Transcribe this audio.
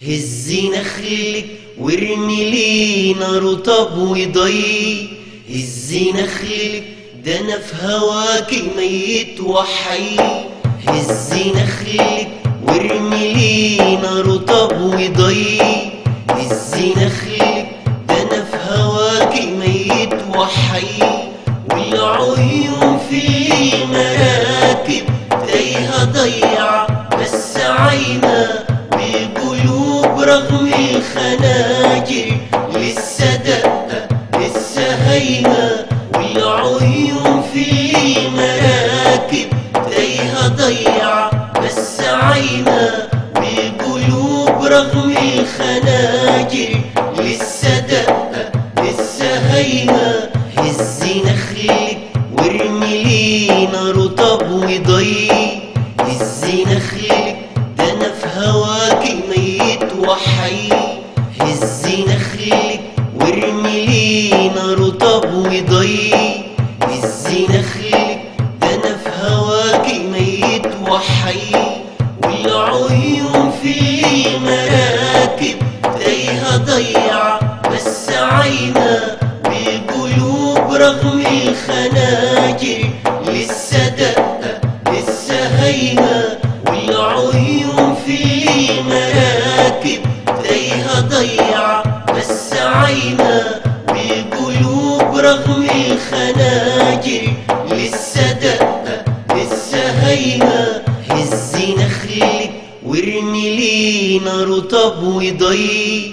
هزي نخلك وارمي لينا رطب وضي هزي نخلك ده انا في هواك ميت وحي هزي نخلك وارمي لينا رطب وضي هزي نخلك ده انا في هواك ميت وحي والعيون في المراكب تايهة ضيع بس عينا والقلوب رغم الخناجر لسه دقة لسه هينة والعيون في المراكب تايهة ضيع بس عينا والقلوب رغم الخناجر لسه دقة لسه هينة هزي نخلك وارمي لينا رطب وضي هزي نخلك ده انا في هواك ميت وحي هزي نخلك وارمي لينا رطب وضي هزي نخلك ده انا في هواك ميت وحي والعيون في المراكب تايهة ضيع بس عينا والقلوب رغم الخناجر لسه دقة لسه هينة والعيون في المراكب تايهة ضيع بس عينا والقلوب رغم الخناجر لسه دقة لسه هينة هزي نخلك وارمي لينا رطب وضي